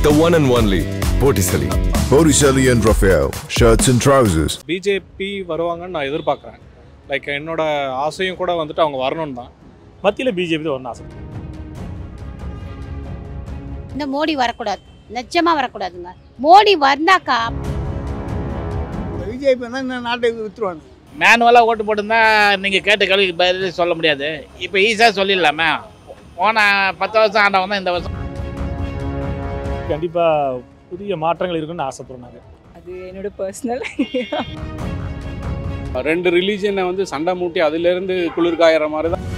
the one and only Botticelli. Botticelli and Raphael, shirts and trousers. BJP வருவாங்கன்னு நான் எதிர்பார்க்குறேன் like என்னோட ஆசையும் கூட வந்துட்டு அவங்க வரணும்னு தான் மத்தியில் பிஜேபி தான் வரணும் ஆசை இந்த மோடி வரக்கூடாது நிஜமா வரக்கூடாதுங்க மோடி வந்தாக்கா பிஜேபினா இந்த நாட்டை வித்துருவாங்க மேனுவலாக ஓட்டு போட்டிருந்தா நீங்கள் கேட்ட கேள்விக்கு பதில் சொல்ல முடியாது இப்போ ஈஸியாக சொல்லிடலாமே போன பத்து வருஷம் ஆண்டவன் தான் இந்த வருஷம் கண்டிப்பாக புதிய மாற்றங்கள் இருக்குன்னு ஆசைப்படுறோம் நாங்கள் அது என்னோட பர்சனல் ரெண்டு ரிலீஜனை வந்து சண்டை மூட்டி அதிலிருந்து குளிர்காயிற மாதிரி தான்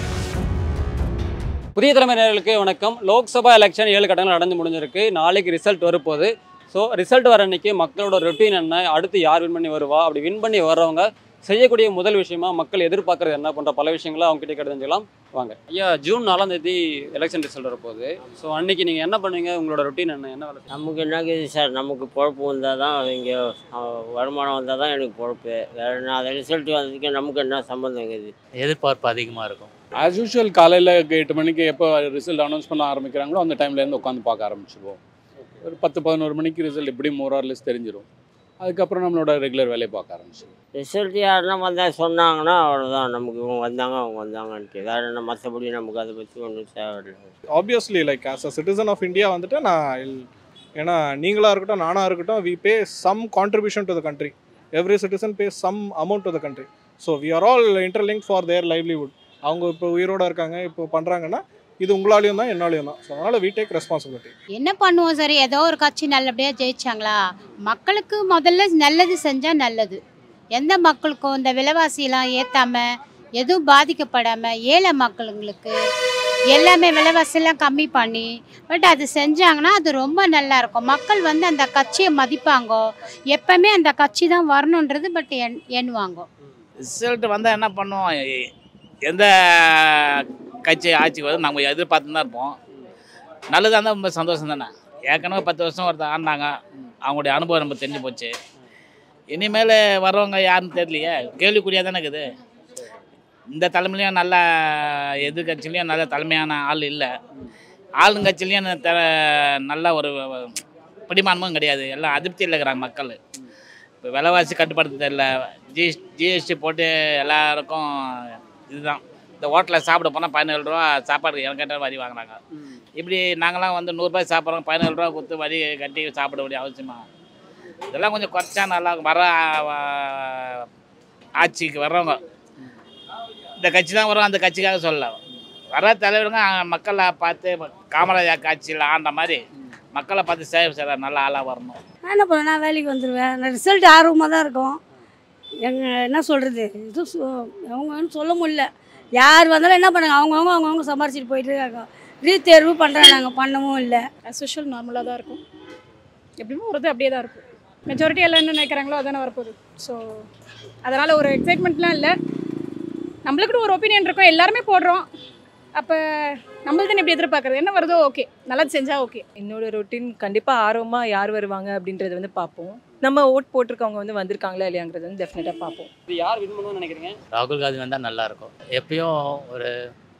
புதிய தலைமை நேயர்களுக்கு வணக்கம் லோக்சபா எலெக்ஷன் ஏழு கட்டங்கள் நடந்து முடிஞ்சிருக்கு நாளைக்கு ரிசல்ட் வரப்போகுது ஸோ ரிசல்ட் வர அன்னைக்கு மக்களோட ரொட்டீன் என்ன அடுத்து யார் வின் பண்ணி வருவா அப்படி வின் பண்ணி வர்றவங்க செய்யக்கூடிய முதல் விஷயமா மக்கள் எதிர்பார்க்கறது என்ன போன்ற பல விஷயங்களை அவங்க கிட்ட கேட்டு தெரிஞ்சுக்கலாம் வாங்க ஐயா ஜூன் நாலாம் தேதி எலெக்ஷன் ரிசல்ட் வரப்போகுது ஸோ அன்னைக்கு நீங்கள் என்ன பண்ணுவீங்க உங்களோட ரொட்டீன் என்ன என்ன வேலை செய்வீங்க? நமக்கு என்னங்க சார் நமக்கு பொழப்பு வந்தால் தான் இங்கே வருமானம் வந்தால் தான் எனக்கு பொழப்பு வேற என்ன அது ரிசல்ட் வந்ததுக்கு நமக்கு என்ன சம்மந்தங்க இது எதிர்பார்ப்பு அதிகமாக இருக்கும் ஆஸ் யூஷுவல் காலையில் எட்டு மணிக்கு எப்போ ரிசல்ட் அனௌன்ஸ் பண்ண ஆரம்பிக்கிறாங்களோ அந்த டைம்லேருந்து உட்காந்து பார்க்க ஆரம்பிச்சிடுவோம் ஒரு பத்து பதினோரு மணிக்கு ரிசல்ட் எப்படி மோரார்லெஸ் தெரிஞ்சிடும் அதுக்கப்புறம் நம்மளோட ரெகுலர் வேலையை பார்க்க ஆரம்பிச்சிடுவோம் ரிசல்ட் யாருன்னா வந்தால் சொன்னாங்கன்னா அவ்வளோதான் நமக்கு இவங்க வந்தாங்க அவங்க வந்தாங்கன்ட்டு வேற என்ன மற்றபடி நமக்கு அதை பற்றி ஒன்றும் தேவையில்லை obviously like as a citizen of India வந்துட்டு நான் இல்- ஏன்னா நீங்களாக இருக்கட்டும் நானாக இருக்கட்டும் we pay some contribution to the country every citizen pay some amount to the country so we are all interlink for their livelihood அவங்க இப்போ உயிரோட இருக்காங்க இப்போ பண்ணுறாங்கன்னா இது உங்களாலையும் தான் என்னாலையும் தான் ஸோ அதனால் வி டேக் ரெஸ்பான்சிபிலிட்டி என்ன பண்ணுவோம் சரி ஏதோ ஒரு கட்சி நல்லபடியாக ஜெயிச்சாங்களா மக்களுக்கு முதல்ல நல்லது செஞ்சால் நல்லது எந்த மக்களுக்கும் இந்த விலைவாசியெல்லாம் ஏற்றாம எதுவும் பாதிக்கப்படாமல் ஏழை மக்களுங்களுக்கு எல்லாமே விலைவாசியெல்லாம் கம்மி பண்ணி பட் அது செஞ்சாங்கன்னா அது ரொம்ப நல்லா இருக்கும் மக்கள் வந்து அந்த கட்சியை மதிப்பாங்க எப்பவுமே அந்த கட்சி தான் வரணுன்றது பட் எண் எண்ணுவாங்க ரிசல்ட் வந்தால் என்ன பண்ணுவோம் எ- எந்த கட்சி ஆட்சிக்கு வருது நம்ம எதிர்பார்த்து தான் இருப்போம் நல்லதாக இருந்தால் ரொம்ப சந்தோஷம் தானே ஏற்கனவே பத்து வருஷம் ஒருத்தர் ஆடினாங்க அவங்களுடைய அனுபவம் நம்ம தெரிஞ்சு போச்சு இனிமேல் வர்றவங்க யாருன்னு தெரியலையே கேள்விக்குறியாக தானே இருக்குது இந்த தலைமையிலையும் நல்ல எதிர்கட்சிலையும் நல்ல தலைமையான ஆள் இல்லை ஆளுங்கட்சிலையும் த நல்ல ஒரு பிடிமானமும் கிடையாது எல்லாம் அதிருப்தியில் இருக்கிறாங்க மக்கள் இப்போ விலைவாசி கட்டுப்படுத்த தெரியல ஜிஎஸ் ஜிஎஸ்டி போட்டு எல்லாருக்கும் இதுதான் இந்த ஹோட்டலில் சாப்பிட போனால் பதினேழு ரூபா சாப்பாடு எனக்கு கேட்ட வரி வாங்குறாங்க இப்படி நாங்களாம் வந்து நூறுரூபாய் சாப்பிட்றோம் பதினேழு ரூபா கொடுத்து வரி கட்டி சாப்பிட வேண்டிய அவசியமா இதெல்லாம் கொஞ்சம் குறைச்சா நல்லா இருக்கும். வர ஆ, ஆட்சிக்கு வர்றவங்க இந்த கட்சி தான் வரும் அந்த கட்சிக்காக சொல்லல வர தலைவருங்க மக்களை பார்த்து காமராஜர் காட்சியில் ஆண்ட மாதிரி மக்களை பார்த்து சேவை செய்கிற நல்ல ஆளாக வரணும் நான் என்ன பண்ணுவேன் நான் வேலைக்கு வந்துடுவேன் நான் ரிசல்ட் ஆர்வமாக தான் இருக்கும் எங்கள் என்ன சொல்கிறது இது அவங்கன்னு சொல்ல முடியல யார் வந்தாலும் என்ன பண்ணுங்க அவங்கவுங்க அவங்கவுங்க சம்பாரிச்சிட்டு போயிட்டு இருக்காங்க ரீதேர்வு பண்ணுறேன் நாங்கள் பண்ணவும் இல்லை ஆஸ் யூஷுவல் நார்மலாக தான் இருக்கும் எப்படியுமே வருது அப்படியே தான் இருக்கும் மெஜாரிட்டி எல்லாம் என்ன நினைக்கிறாங்களோ அதானே வரப்போகுது ஸோ அதனால் ஒரு எக்ஸைட்மெண்ட்லாம் இல்லை நம்மளுக்குன்னு ஒரு ஒப்பீனியன் இருக்கும் எல்லாருமே போடுறோம் அப்போ நம்மள்தான் எப்படி எதிர்பார்க்குறது என்ன வருதோ ஓகே நல்லது செஞ்சால் ஓகே என்னோட ரொட்டீன் கண்டிப்பாக ஆர்வமாக யார் வருவாங்க அப்படின்றத வந்து பார்ப்போம் நம்ம ஓட் போட்டிருக்கவங்க வந்து வந்திருக்காங்களா இல்லையாங்கிறது வந்து டெஃபினட்டாக பார்ப்போம் இது யார் வின் பண்ணுவோம்னு நினைக்கிறீங்க ராகுல் காந்தி வந்தால் நல்லாயிருக்கும் எப்பயும் ஒரு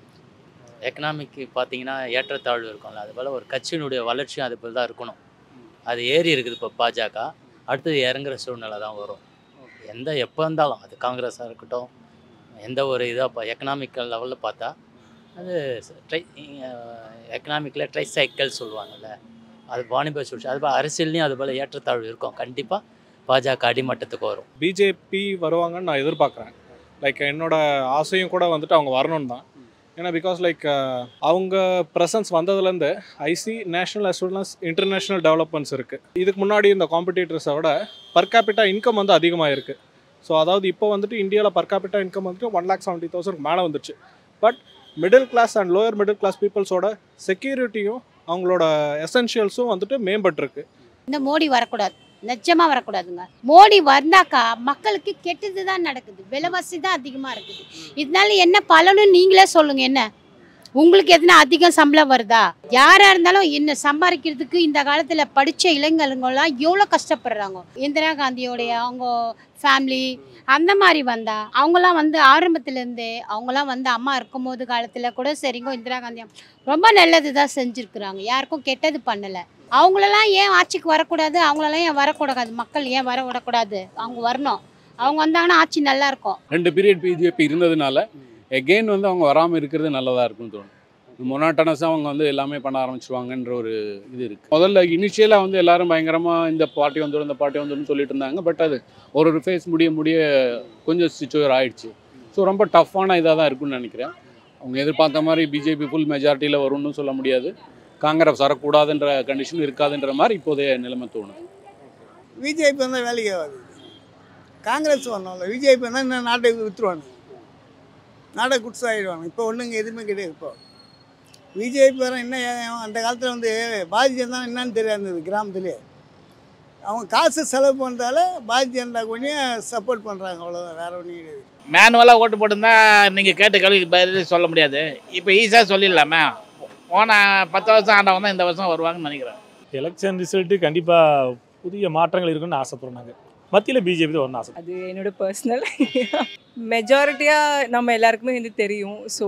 எக்கனாமிக் பார்த்தீங்கன்னா ஏற்றத்தாழ்வு இருக்கும்ல அதுபோல் ஒரு கட்சியினுடைய வளர்ச்சியும் அது போல் தான் இருக்கணும் அது ஏறி இருக்குது இப்போ பாஜக அடுத்தது இறங்குற சூழ்நிலை தான் வரும் எந்த எப்போ இருந்தாலும் அது காங்கிரஸாக இருக்கட்டும் எந்த ஒரு இதாக இப்போ எக்கனாமிக்கல் லெவலில் பார்த்தா அது ட்ரை எக்கனாமிக்கில் ட்ரை சைக்கிள் சொல்லுவாங்கல்ல அது வாணிப சூழ்ச்சி அது போல் அரசியல்லையும் அது போல் ஏற்றத்தாழ்வு இருக்கும் கண்டிப்பாக பாஜக அடிமட்டத்துக்கு வரும் பிஜேபி வருவாங்கன்னு நான் எதிர்பார்க்குறேன் லைக் என்னோட ஆசையும் கூட வந்துட்டு அவங்க வரணும்னு தான் ஏன்னா பிகாஸ் லைக் அவங்க ப்ரெசன்ஸ் வந்ததுலேருந்து ஐசி national as well as international developments இருக்குது இதுக்கு முன்னாடி இந்த காம்படிட்டர்ஸை விட பர் கேபிட்டா இன்கம் வந்து அதிகமாக இருக்குது ஸோ அதாவது இப்போ வந்துட்டு இந்தியாவில் பர் கேபிட்டா இன்கம் வந்துட்டு ஒன் லேக் செவன்ட்டி தௌசண்ட் மேலே வந்துச்சு but middle class and lower middle class பீப்புள்ஸோட செக்யூரிட்டியும் அவங்களோட எசென்ஷியல்ஸும் வந்துட்டு மேம்பட்டிருக்கு இந்த மோடி வரக்கூடாது நிஜமா வரக்கூடாதுங்க மோடி வந்தாக்கா மக்களுக்கு கெட்டது தான் நடக்குது விலைவாசி தான் அதிகமாக இருக்குது இதனால என்ன பலன்னு நீங்களே சொல்லுங்க என்ன உங்களுக்கு எதுனா அதிகம் சம்பளம் வருதா யாராக இருந்தாலும் என்ன சம்பாதிக்கிறதுக்கு இந்த காலத்தில் படித்த இளைஞர்கள்லாம் எவ்வளோ கஷ்டப்படுறாங்க இந்திரா காந்தியோடைய அவங்க ஃபேமிலி அந்த மாதிரி வந்தா அவங்களாம் வந்து ஆரம்பத்துலேருந்தே அவங்களாம் வந்து அம்மா இருக்கும்போது காலத்தில் கூட சரிங்க இந்திரா காந்தி அம்மா ரொம்ப நல்லது தான் செஞ்சுருக்குறாங்க யாருக்கும் கெட்டது பண்ணலை அவங்களெல்லாம் ஏன் ஆட்சிக்கு வரக்கூடாது அவங்களெல்லாம் ஏன் வரக்கூடாது மக்கள் ஏன் வர விடக்கூடாது அவங்க வரணும் அவங்க வந்தாங்கன்னா ஆட்சி நல்லா இருக்கும் ரெண்டு பீரியட் பிஜேபி இருந்ததுனால எகெயின் வந்து அவங்க வராமல் இருக்கிறது நல்லதாக இருக்கும்னு தோணும் மொனாட்டனஸாக அவங்க வந்து எல்லாமே பண்ண ஆரம்பிச்சிருவாங்கன்ற ஒரு இது இருக்குது முதல்ல இனிஷியலாக வந்து எல்லாரும் பயங்கரமாக இந்த பார்ட்டி வந்துடும் இந்த பார்ட்டி வந்துடும் சொல்லிட்டு இருந்தாங்க பட் அது ஒரு ஒரு ஃபேஸ் முடிய முடிய கொஞ்சம் சிச்சுவர் ஆயிடுச்சு ஸோ ரொம்ப டஃப்பான இதாக தான் இருக்கும்னு நினைக்கிறேன் அவங்க எதிர்பார்த்த மாதிரி பிஜேபி ஃபுல் மெஜாரிட்டியில் வரும்னு சொல்ல முடியாது காங்கிரஸ் வரக்கூடாதுன்ற கண்டிஷன் இருக்காதுன்ற மாதிரி இப்போதைய நிலைமை தோணுது பிஜேபி வந்தால் வேலைக்கு ஆகாது காங்கிரஸ் வரணும்ல பிஜேபி வந்தால் இன்னும் நாட்டை விற்றுருவாங்க நாட்டை குட்ஸாகிடுவாங்க இப்போ ஒன்றுங்க எதுவுமே கிடையாது இப்போ பிஜேபி வர என்ன ஏன் அந்த காலத்தில் வந்து பாரதிய ஜனதா என்னன்னு தெரியாது கிராமத்துலேயே அவங்க காசு செலவு பண்ணுறதால பாரதிய ஜனதா கொஞ்சம் சப்போர்ட் பண்ணுறாங்க அவ்வளோதான் வேற ஒன்றும் கிடையாது மேனுவலாக ஓட்டு போட்டிருந்தா நீங்கள் கேட்ட கேள்விக்கு பதில் சொல்ல முடியாது இப்போ ஈஸியாக சொல்லிடலாமே போன பத்து வருஷம் ஆண்டவங்க தான் இந்த வருஷம் வருவாங்கன்னு நினைக்கிறேன் எலெக்ஷன் ரிசல்ட்டு கண்டிப்பாக புதிய மாற்றங்கள் இருக்குன்னு ஆசைப்படுறோம் நாங்கள் மத்தியில் பிஜேபி தான் வரணும் ஆசை அது என்னோட பர்சனல் மெஜாரிட்டியாக நம்ம எல்லாருக்குமே வந்து தெரியும் ஸோ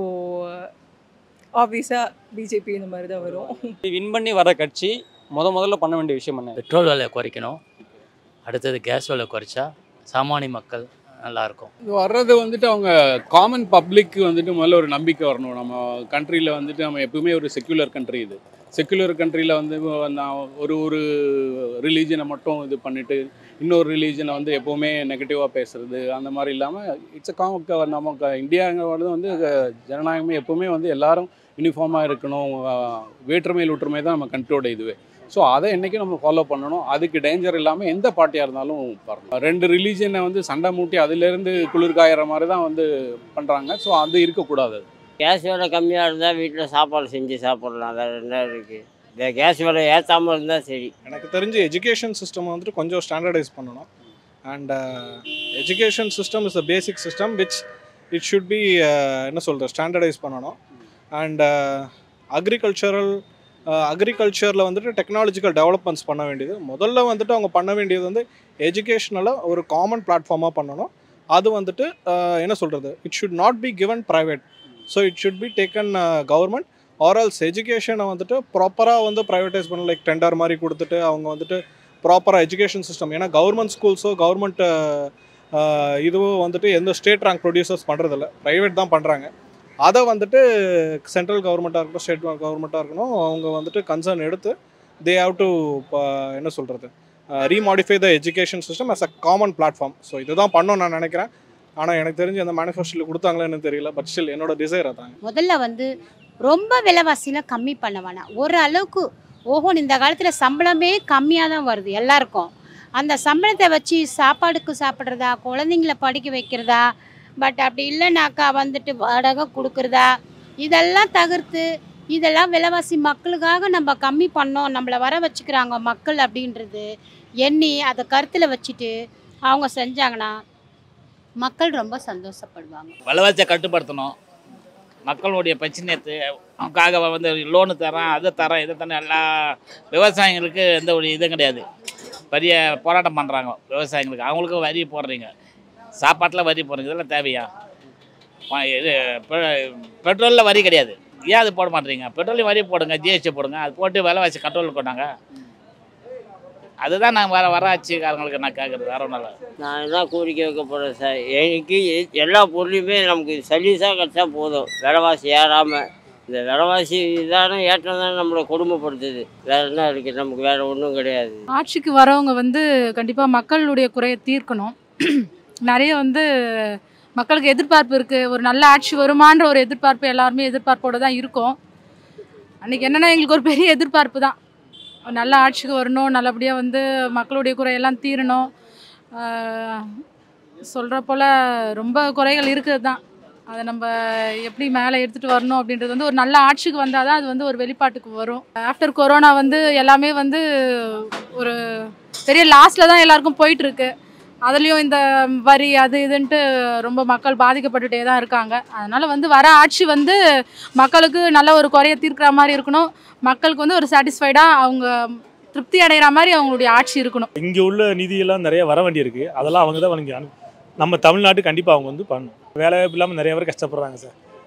ஆப்வியஸாக பிஜேபி இந்த மாதிரி தான் வரும் வின் பண்ணி வர கட்சி முத முதல்ல பண்ண வேண்டிய விஷயம் என்ன பெட்ரோல் விலையை குறைக்கணும் அடுத்தது கேஸ் விலை குறைச்சா சாமானிய மக்கள் நல்லாயிருக்கும் இது வர்றது வந்துட்டு அவங்க காமன் பப்ளிக்கு வந்துட்டு முதல்ல ஒரு நம்பிக்கை வரணும் நம்ம கண்ட்ரியில் வந்துட்டு நம்ம எப்பவுமே ஒரு செக்யூலர் கண்ட்ரி இது செக்யூலர் கண்ட்ரியில் வந்து நான் ஒரு ஒரு ரிலீஜனை மட்டும் இது பண்ணிட்டு இன்னொரு ரிலீஜனை வந்து எப்போவுமே நெகட்டிவாக பேசுறது அந்த மாதிரி இல்லாமல் இட்ஸ் காம நம்ம இந்தியாங்கிறது வந்து ஜனநாயகமே எப்போவுமே வந்து எல்லாரும் யூனிஃபார்மாக இருக்கணும் அஹ் வேற்றுமையில் ஒற்றுமை தான் நம்ம கண்ட்ரியோட இதுவே ஸோ அதை என்றைக்கும் நம்ம ஃபாலோ பண்ணணும் அதுக்கு டேஞ்சர் இல்லாமல் எந்த பார்ட்டியாக இருந்தாலும் வரணும் ரெண்டு ரிலீஜனை வந்து சண்டை மூட்டி அதுலேருந்து குளிர் காயிற மாதிரி தான் வந்து பண்ணுறாங்க ஸோ அது இருக்கக்கூடாது கேஸ் விலை கம்மியாக இருந்தால் வீட்டில் சாப்பாடு செஞ்சு சாப்பிட்லாம் வேறு என்ன இருக்குது இந்த கேஸ் விலை ஏற்றாமல் இருந்தால் சரி எனக்கு தெரிஞ்சு எஜுகேஷன் சிஸ்டம் வந்துட்டு கொஞ்சம் ஸ்டாண்டர்டைஸ் பண்ணணும் and education system is a basic system which it should be என்ன சொல்கிறது ஸ்டாண்டர்டைஸ் பண்ணணும் அண்ட் அக்ரிகல்ச்சரல் அக்ரிகல்ச்சரில் வந்துட்டு டெக்னாலஜிக்கல் டெவலப்மெண்ட்ஸ் பண்ண வேண்டியது முதல்ல வந்துட்டு அவங்க பண்ண வேண்டியது வந்து எஜுகேஷ்னலாக ஒரு காமன் பிளாட்ஃபார்மாக பண்ணணும் அது வந்துட்டு அஹ், என்ன சொல்கிறது it should not be given private so it should be taken government or else எஜுகேஷனை வந்துட்டு ப்ராப்பராக வந்து ப்ரைவேட்டைஸ் பண்ண லைக் டெண்டர் மாதிரி கொடுத்துட்டு அவங்க வந்துட்டு ப்ராப்பராக எஜுகேஷன் சிஸ்டம் ஏன்னா கவர்மெண்ட் ஸ்கூல்ஸோ கவர்மெண்ட் இதுவும் வந்துட்டு எந்த ஸ்டேட் ரேங்க் ப்ரொடியூசர்ஸ் பண்ணுறதில்ல ப்ரைவேட் தான் பண்ணுறாங்க அதை வந்துட்டு சென்ட்ரல் கவர்மெண்ட்டாக இருக்கட்டும் ஸ்டேட் கவர்மெண்ட்டாக இருக்கணும் அவங்க வந்துட்டு கன்சர்ன் எடுத்து தே ஹாவ் டு என்ன சொல்கிறது remodify the education system as a common platform so இதுதான் பண்ணோம் நான் நினைக்கிறேன் ஆனால் எனக்கு தெரிஞ்சு அந்த மேனிஃபெஸ்டோவில் கொடுத்தாங்களேன்னு தெரியல பட் ஸ்டில் என்னோட டிசைர் அதாங்க முதல்ல வந்து ரொம்ப விலைவாசிலாம் கம்மி பண்ண வேணாம் ஒரு அளவுக்கு ஓஹோ இந்த காலத்தில் சம்பளமே கம்மியாக தான் வருது எல்லாருக்கும் அந்த சம்பளத்தை வச்சு சாப்பாடுக்கு சாப்பிட்றதா குழந்தைங்கள படிக்க வைக்கிறதா பட் அப்படி இல்லைனாக்கா வந்துட்டு வாடகை கொடுக்குறதா இதெல்லாம் தவிர்த்து இதெல்லாம் விலைவாசி மக்களுக்காக நம்ம கம்மி பண்ணோம் நம்மளை வர வச்சுக்கிறாங்க மக்கள் அப்படின்றது எண்ணி அதை கருத்தில் வச்சுட்டு அவங்க செஞ்சாங்கன்னா மக்கள் ரொம்ப சந்தோஷப்படுவாங்க விலைவாசியை கட்டுப்படுத்தணும் மக்களுடைய பிரச்சனையத்து அவங்களுக்காக வந்து லோனு தரேன் அதை தரேன் இதை தரேன் எல்லா விவசாயிங்களுக்கு எந்த ஒரு இதுவும் கிடையாது பெரிய போராட்டம் பண்ணுறாங்க விவசாயிங்களுக்கு அவங்களுக்கும் வரி போடுறீங்க சாப்பாட்டில் வரி போடுறீங்க இதெல்லாம் தேவையா ப- இது பெட்ரோலில் வரி கிடையாது ஏன் அது போட மாட்டேறீங்க பெட்ரோலையும் வரி போடுங்க ஜிஎஸ்டி போடுங்க அது போட்டு விலைவாசி கண்ட்ரோல் கொண்டாங்க அதுதான் நான் வர வர ஆட்சிக்காரங்களுக்கு நான் கேட்குறது வேற ஒன்றும் இல்லை நான் என்ன கோரிக்கை வைக்க போகிறேன் சார் எனக்கு எ- எல்லா பொருளையுமே நமக்கு சர்வீஸாக கிடச்சா போதும் விலைவாசி ஏறாமல் இந்த விலைவாசி இதான ஏற்றம் தானே நம்மளை கொடுமைப்படுத்துது வேற என்ன இருக்குது நமக்கு வேற ஒன்றும் கிடையாது ஆட்சிக்கு வரவங்க வந்து கண்டிப்பாக மக்களுடைய குறையை தீர்க்கணும் நிறைய வந்து மக்களுக்கு எதிர்பார்ப்பு இருக்குது ஒரு நல்ல ஆட்சி வருமான்ற ஒரு எதிர்பார்ப்பு எல்லாருமே எதிர்பார்ப்போடு தான் இருக்கும் அன்றைக்கி என்னென்னா எங்களுக்கு ஒரு பெரிய எதிர்பார்ப்பு தான் ஒரு நல்ல ஆட்சிக்கு வரணும் நல்லபடியாக வந்து மக்களுடைய குறையெல்லாம் தீரணும் சொல்கிற போல் ரொம்ப குறைகள் இருக்குது தான் அதை நம்ம எப்படி மேலே எடுத்துகிட்டு வரணும் அப்படின்றது வந்து ஒரு நல்ல ஆட்சிக்கு வந்தால் தான் அது வந்து ஒரு வெளிப்பாட்டுக்கு வரும் ஆஃப்டர் கொரோனா வந்து எல்லாமே வந்து ஒரு பெரிய லாஸில் தான் எல்லாருக்கும் போயிட்டுருக்கு அதுலேயும் இந்த வரி அது இதுன்ட்டு ரொம்ப மக்கள் பாதிக்கப்பட்டுட்டே தான் இருக்காங்க அதனால் வந்து வர ஆட்சி வந்து மக்களுக்கு நல்ல ஒரு குறைய தீர்க்கிற மாதிரி இருக்கணும் மக்களுக்கு வந்து ஒரு சாட்டிஸ்ஃபைடாக அவங்க திருப்தி அடைகிற மாதிரி அவங்களுடைய ஆட்சி இருக்கணும் இங்கே உள்ள நிதியெல்லாம் நிறைய வர வேண்டியிருக்கு அதெல்லாம் அவங்க தான் வழங்கி அனு நம்ம தமிழ்நாட்டு கண்டிப்பாக அவங்க வந்து பண்ணணும் வேலை வாய்ப்பு இல்லாமல் நிறைய பேர் கஷ்டப்படுறாங்க சார்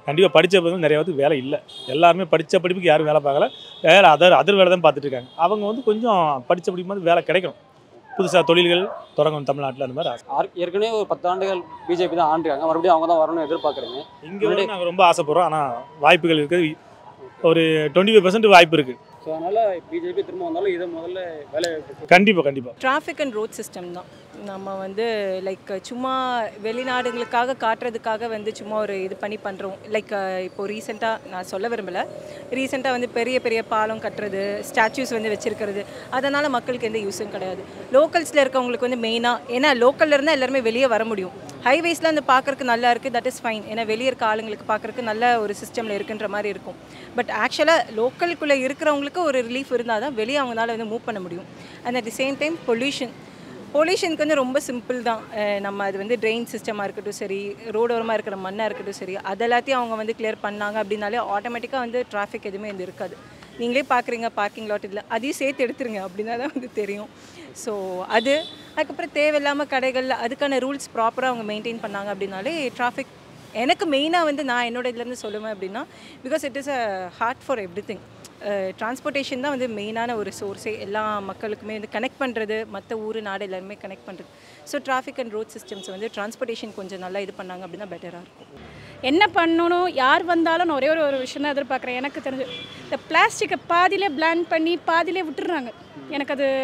கண்டிப்பாக படித்த வந்து நிறைய பேருக்கு வேலை இல்லை எல்லாருமே படித்த படிப்புக்கு யாரும் வேலை பார்க்கல வேலை அதர் அதர் வேலை தான் பார்த்துட்டு இருக்காங்க அவங்க வந்து கொஞ்சம் படித்த படிப்பு வந்து வேலை கிடைக்கணும் புதுசாக தொழில்கள் தொடங்கணும் தமிழ்நாட்டில் அந்த மாதிரி ஆசை ஆர்- ஏற்கனவே ஒரு பத்து ஆண்டுகள் பிஜேபி தான் ஆண்டுருக்காங்க மறுபடியும் அவங்க தான் வரணும்னு எதிர்பார்க்குறீங்க இங்கே வந்து நாங்கள் ரொம்ப ஆசைப்படுறோம் ஆனால் வாய்ப்புகள் இருக்குது ஒரு டுவெண்ட்டி ஃபைவ் பர்சன்ட் வாய்ப்பு இருக்குது ஸோ அதனால் பிஜேபி திரும்ப வந்தாலும் இதை முதல்ல வேலை கண்டிப்பாக கண்டிப்பாக டிராஃபிக் அண்ட் ரோட் சிஸ்டம் தான் நம்ம வந்து லைக் சும்மா வெளிநாடுகளுக்காக காட்டுறதுக்காக வந்து சும்மா ஒரு இது பண்ணி பண்ணுறோம் லைக் இப்போ ரீசெண்டாக நான் சொல்ல விரும்பலை ரீசெண்டாக வந்து பெரிய பெரிய பாலம் கட்டுறது ஸ்டாச்சூஸ் வந்து வச்சிருக்கிறது அதனால் மக்களுக்கு எந்த யூஸும் கிடையாது லோக்கல்ஸில் இருக்கவங்களுக்கு வந்து மெயினாக ஏன்னா லோக்கல்ல இருந்தால் எல்லாருமே வெளியே வர முடியும் ஹைவேஸில் வந்து பார்க்கறதுக்கு நல்லா இருக்குது தட் இஸ் ஃபைன் ஏன்னா வெளியே இருக்க ஆளுங்களுக்கு பார்க்கறதுக்கு நல்ல ஒரு சிஸ்டமில் இருக்குன்ற மாதிரி இருக்கும் பட் ஆக்சுவலாக லோக்கலுக்குள்ளே இருக்கிறவங்களுக்கு ஒரு ரிலீஃப் இருந்தால் தான் வெளியே அவங்களால வந்து மூவ் பண்ண முடியும் and at the same time pollution பொல்யூஷனுக்கு வந்து ரொம்ப சிம்பிள் தான் அஹ் நம்ம அது வந்து ட்ரெயின் சிஸ்டமாக இருக்கட்டும் சரி ரோடோரமாக இருக்கிற மண்ணாக இருக்கட்டும் சரி அது எல்லாத்தையும் அவங்க வந்து கிளியர் பண்ணாங்க அப்படின்னாலே ஆட்டோமேட்டிக்காக வந்து டிராஃபிக் எதுவுமே வந்து இருக்காது நீங்களே பார்க்குறீங்க பார்க்கிங் லாட் இதில் அதையும் சேர்த்து எடுத்துருங்க அப்படின்னா தான் வந்து தெரியும் ஸோ அது அதுக்கப்புறம் தேவையில்லாமல் கடைகள் அதுக்கான ரூல்ஸ் ப்ராப்பராக அவங்க மெயின்டைன் பண்ணாங்க அப்படின்னாலே டிராஃபிக் எனக்கு மெயினாக வந்து நான் என்னோட இதுலேருந்து சொல்லுவேன் அப்படின்னா because it is a hard for every thing transportation தான் வந்து மெயினான ஒரு சோர்ஸே எல்லா மக்களுக்குமே வந்து கனெக்ட் பண்ணுறது மற்ற ஊர் நாடு எல்லாருமே கனெக்ட் பண்ணுறது so traffic and road systems வந்து டிரான்ஸ்போர்ட்டேஷன் கொஞ்சம் நல்லா இது பண்ணாங்க அப்படின்னா பெட்டராக இருக்கும் என்ன பண்ணணும் யார் வந்தாலும் நான் ஒரே ஒரு ஒரு விஷயம் தான் எதிர்பார்க்குறேன் எனக்கு தெரிஞ்சு இந்த பிளாஸ்டிக்கை பாதியிலே பிளான் பண்ணி பாதியிலே விட்டுடுறாங்க எனக்கு அது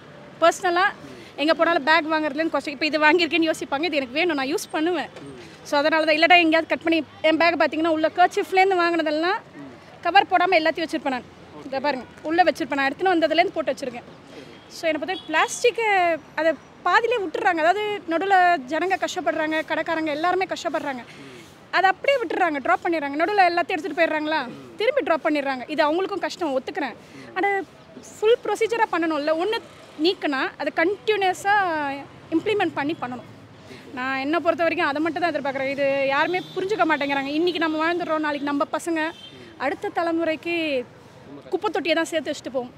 பர்சனலாக எங்கே போனாலும் பேக் வாங்குறதுலேருந்து கொஸ்டின் இப்போ இது வாங்கியிருக்கேன்னு யோசிப்பாங்க இது எனக்கு வேணும் நான் யூஸ் பண்ணுவேன் ஸோ அதனால தான் இல்லைடா எங்கேயாவது கட் பண்ணி என் பேக் பார்த்தீங்கன்னா உள்ள கர்ச்சிஃப்லேருந்து வாங்கினதெல்லாம் கவர் போடாமல் எல்லாத்தையும் வச்சுருப்பேன் நான் இதை பாருங்க உள்ளே வச்சுருப்பேன் நான் எடுத்துன்னு வந்ததுலேருந்து போட்டு வச்சுருக்கேன் ஸோ என்னை பார்த்தா பிளாஸ்டிக்கை அதை பாதியிலே விட்டுறாங்க அதாவது நடுவில் ஜனங்க கஷ்டப்படுறாங்க கடைக்காரங்க எல்லாருமே கஷ்டப்படுறாங்க அதை அப்படியே விட்டுறாங்க ட்ராப் பண்ணிடுறாங்க நடுவில் எல்லாத்தையும் எடுத்துகிட்டு போயிடுறாங்களா திரும்பி ட்ராப் பண்ணிடுறாங்க இது அவங்களுக்கும் கஷ்டம் ஒத்துக்கிறேன் ஆனால் ஃபுல் ப்ரொசீஜராக பண்ணணும்ல ஒன்று நீக்கினா அதை கண்டினியூஸாக இம்ப்ளிமெண்ட் பண்ணி பண்ணணும் நான் என்னை பொறுத்த வரைக்கும் அதை மட்டும் தான் எதிர்பார்க்குறேன் இது யாருமே புரிஞ்சுக்க மாட்டேங்கிறாங்க இன்றைக்கி நம்ம வாழ்ந்துடுறோம் நாளைக்கு நம்ம பசங்க அடுத்த தலைமுறைக்கு குப்பை தொட்டியை தான் சேர்த்து வச்சுட்டு போவோம்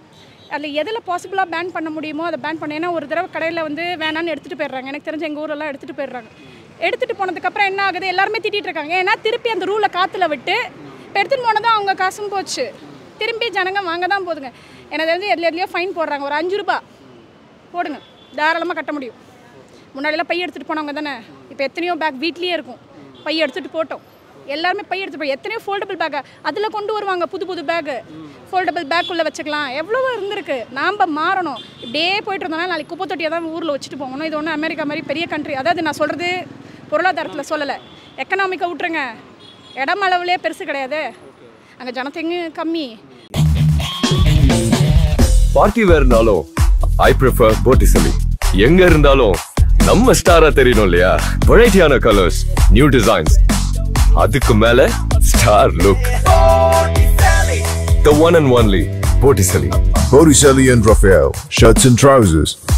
அதில் எதில் பாசிபிளாக பேன் பண்ண முடியுமோ அதை பேன் பண்ண ஏன்னா ஒரு தடவை கடையில் வந்து வேணான்னு எடுத்துகிட்டு போயிடுறாங்க எனக்கு தெரிஞ்ச எங்கள் ஊரெல்லாம் எடுத்துகிட்டு போயிடுறாங்க எடுத்துகிட்டு போனதுக்கப்புறம் என்ன ஆகுது எல்லாருமே திட்டிகிட்டு இருக்காங்க ஏன்னா திருப்பி அந்த ரூலை காற்றுல விட்டு இப்போ எடுத்துகிட்டு போனதும் அவங்க காசும் போச்சு திரும்பி ஜனங்க வாங்க தான் போதுங்க எனக்கு தெரிஞ்சு எதுல எதுலையோ ஃபைன் போடுறாங்க ஒரு அஞ்சு ரூபா போடுங்க தாராளமாக கட்ட முடியும் முன்னாடியெல்லாம் பை எடுத்துகிட்டு போனவங்க தானே இப்போ எத்தனையோ பேக் வீட்லேயே இருக்கும் பை எடுத்துகிட்டு போட்டோம் எல்லாருமே பை எடுத்துட்டு போய் எத்தனையோ ஃபோல்டபுள் பேக்கை அதில் கொண்டு வருவாங்க புது புது பேக்கு ஃபோல்டபுள் பேக் உள்ள வச்சுக்கலாம் எவ்வளவோ இருந்திருக்கு நாம் மாறணும் இப்படியே போயிட்டு இருந்தோம்னா நாளைக்கு குப்பை தொட்டியை தான் ஊரில் வச்சுட்டு போகணும் இது ஒன்றும் அமெரிக்கா மாதிரி பெரிய கண்ட்ரி அதாவது நான் சொல்கிறது பொருளாதாரத்தில் சொல்லலை எக்கனாமிக்கை விட்டுருங்க இடம் அளவுலேயே பெருசு கிடையாது அங்கே ஜனத்தங்க கம்மி பார்ட்டி வேர்னாலும் ஐ ப்ரிஃபர் போட்டிசலி எங்க இருந்தாலும் நம்ம ஸ்டாரா தெரியணும் இல்லையா வெரைட்டியான கலர்ஸ் நியூ டிசைன்ஸ் அதுக்கு மேல star look the one and only Botticelli Botticelli and Raphael, shirts and trousers.